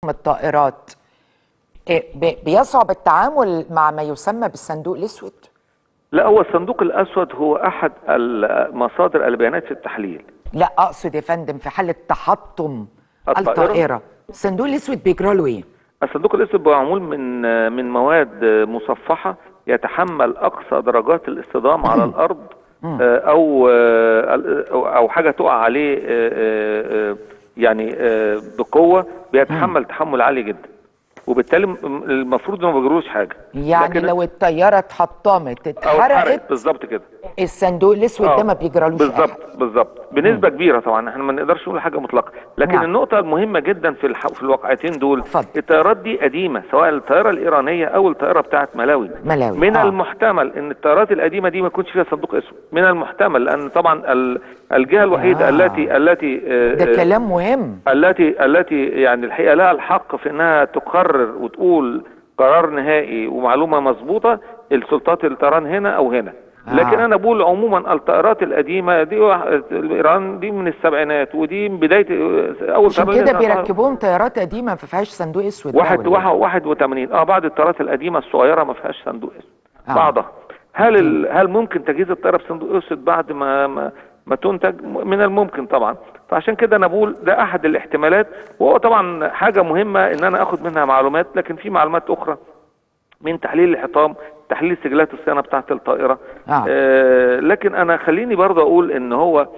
حجم الطائرات إيه، ب- بيصعب التعامل مع ما يسمى بالصندوق الاسود لا هو الصندوق الاسود هو احد مصادر البيانات في التحليل لا اقصد يا فندم في حاله تحطم الطائرة؟ الطائره الصندوق الاسود بيجرى له ايه الصندوق الاسود معمول من من مواد مصفحه يتحمل اقصى درجات الاصطدام على الارض آه، او آه، او أو حاجه تقع عليه آه، آه، آه، يعني آه، بقوه بيتحمل تحمل عالي جدا وبالتالي م- المفروض انه ما بيجروش حاجه يعني لكن- لو الطياره اتحطمت او اتحرقت اتحرقت بالظبط كده الصندوق الاسود ده ما بيجرالوش أي حاجة. بالظبط بالظبط بنسبه كبيره طبعا احنا ما نقدرش نقول حاجه مطلقه لكن نعم. النقطه المهمه جدا في الح... في الواقعتين دول اتفضل. الطيارات دي قديمه سواء الطياره الايرانيه او الطياره بتاعه ملاوي ملاوي، من آه. المحتمل ان الطيارات القديمه دي ما يكونش فيها صندوق اسود من المحتمل لان طبعا ال... الجهه الوحيده آه. التي التي آه، ده آه، كلام مهم التي التي يعني الحقيقه لها الحق في انها تقرر وتقول قرار نهائي ومعلومه مظبوطه السلطات الطيران هنا او هنا آه. لكن انا بقول عموما الطائرات القديمه دي واحد- ايران دي من السبعينات ودي من بدايه اول عشان طيارة كده نزلت- بيركبوهم طيارات قديمه ما فيهاش صندوق اسود واحد ده ولا إيه؟ واحد واحد وثمانين اه بعض الطيارات القديمه الصغيره ما فيهاش صندوق اسود آه. بعضها هل ال... هل ممكن تجهيز الطياره بصندوق اسود بعد ما ما, ما تنتج من الممكن طبعا فعشان كده انا بقول ده احد الاحتمالات وهو طبعا حاجه مهمه ان انا اخد منها معلومات لكن في معلومات اخرى من تحليل الحطام تحليل سجلات الصيانه بتاعه الطائره آه. آه لكن انا خليني برضه اقول ان هو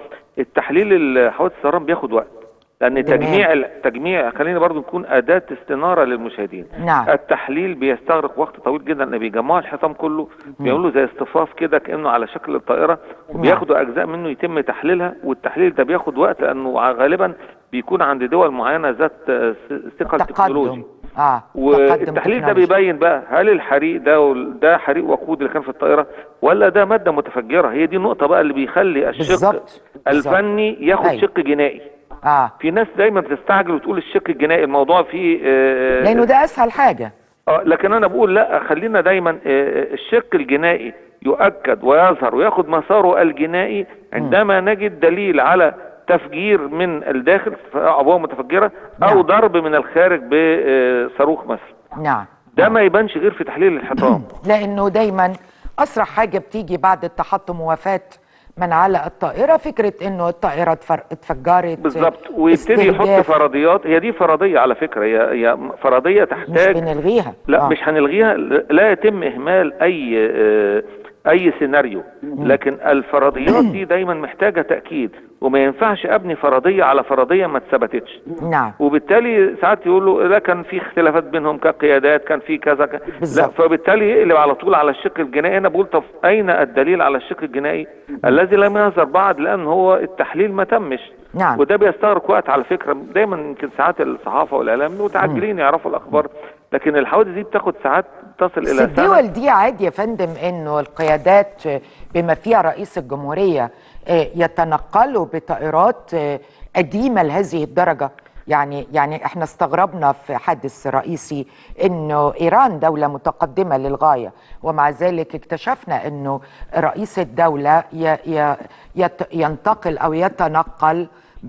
التحليل حوادث الطيران بياخد وقت لان تمام. تجميع التجميع خلينا برضه نكون اداه استناره للمشاهدين نعم. التحليل بيستغرق وقت طويل جدا لان بيجمعوا الحطام كله بيعملوا زي اصطفاف كده كانه على شكل الطائره وبياخدوا اجزاء منه يتم تحليلها والتحليل ده بياخد وقت لانه غالبا بيكون عند دول معينه ذات آه، ثقل تكنولوجي تقدم اه والتحليل ده تكنولوجي. بيبين بقى هل الحريق ده وال- ده حريق وقود اللي كان في الطائره ولا ده ماده متفجره هي دي النقطه بقى اللي بيخلي الشق بالظبط. بالظبط. الفني ياخد أيوة. شق جنائي اه في ناس دايما بتستعجل وتقول الشق الجنائي الموضوع فيه آه، لانه ده اسهل حاجه اه لكن انا بقول لا خلينا دايما آه، الشق الجنائي يؤكد ويظهر وياخد مساره الجنائي عندما نجد دليل على تفجير من الداخل عبوه متفجره او نعم. ضرب من الخارج بصاروخ مثلا نعم ده ما يبانش غير في تحليل الحطام لانه دايما اسرع حاجه بتيجي بعد التحطم ووفاه من علق الطائره فكره انه الطائره اتفر- اتفجرت بالظبط ويبتدي يحط استهداف. فرضيات هي دي فرضيه على فكره هي هي فرضيه مش تحتاج بنلغيها لا آه. مش هنلغيها لا يتم اهمال اي آه، اي سيناريو لكن الفرضيات دي دايما محتاجه تاكيد وما ينفعش ابني فرضيه على فرضيه ما اتثبتتش نعم وبالتالي ساعات يقولوا لا كان في اختلافات بينهم كقيادات كان في كذا ك... لا بالظبط. فبالتالي يقلب على طول على الشق الجنائي انا بقول طب اين الدليل على الشق الجنائي الذي لم يظهر بعد لان هو التحليل ما تمش نعم. وده بيستغرق وقت على فكره دايما يمكن ساعات الصحافه والاعلام متعجلين يعرفوا الاخبار لكن الحوادث دي بتاخد ساعات تصل بس الى سنه الدول دي عادي يا فندم انه القيادات بما فيها رئيس الجمهوريه آه، يتنقلوا بطائرات آه، قديمه لهذه الدرجه يعني يعني احنا استغربنا في حادث رئيسي انه ايران دوله متقدمه للغايه ومع ذلك اكتشفنا انه رئيس الدوله ي ي يت ينتقل او يتنقل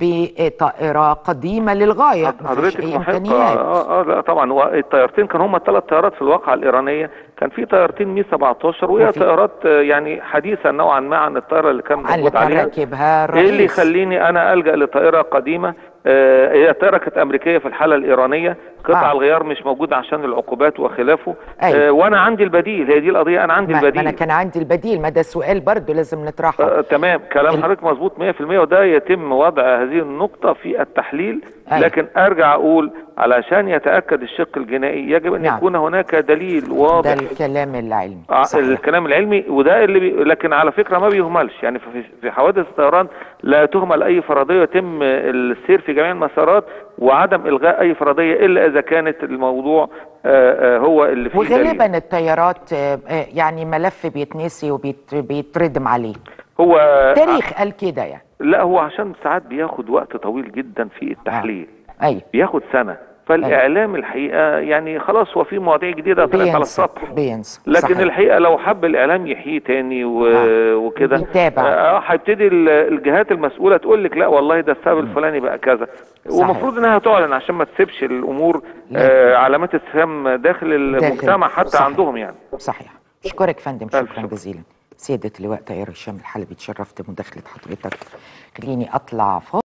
بطائره قديمه للغايه مفيش حضرتك اي محقة امكانيات اه اه لا طبعا هو الطيارتين كانوا هم الثلاث طيارات في الواقعه الايرانيه كان في طيارتين مي 17 وهي وفي- طيارات آه، يعني حديثه نوعا ما عن الطياره اللي كان اللي موجود كان عليها راكبها ايه اللي الرئيس يخليني انا الجا لطائره قديمه آه هي طائره كانت امريكيه في الحاله الايرانيه قطع آه. الغيار مش موجود عشان العقوبات وخلافه أيوة. آه وانا عندي البديل هي دي القضيه انا عندي ما ما البديل انا كان عندي البديل ما ده سؤال برضو لازم نطرحه آه تمام كلام ال- حضرتك مظبوط 100% وده يتم وضع هذه النقطة في التحليل أيوة. لكن أرجع أقول علشان يتأكد الشق الجنائي يجب أن نعم. يكون هناك دليل ده واضح الكلام العلمي ع- صحيح. الكلام العلمي وده اللي بي... لكن على فكرة ما بيهملش يعني في, في حوادث الطيران لا تهمل أي فرضية يتم السير في جميع المسارات وعدم إلغاء أي فرضية إلا إذا كانت الموضوع آه، آه، هو اللي فيه دليل. وغالبا الطيارات آه، آه، يعني ملف بيتنسي وبيتردم عليه هو تاريخ قال كده يعني لا هو عشان ساعات بياخد وقت طويل جدا في التحليل ايوه بياخد سنة فالاعلام الحقيقه يعني خلاص هو في مواضيع جديده طلعت على بينسى السطح بينسى لكن صحيح. الحقيقه لو حب الاعلام يحييه تاني و... آه. وكده يتابع. اه هيبتدي ال- الجهات المسؤوله تقول لك لا والله ده السبب الفلاني بقى كذا صحيح. ومفروض انها تعلن عشان ما تسيبش الامور آه علامات استفهام داخل المجتمع حتى صحيح. عندهم يعني صحيح اشكرك فندم ألف شكرا شكر. جزيلا سيادة اللواء طائر هشام الحلبي تشرفت بمداخلة حضرتك خليني اطلع فاصل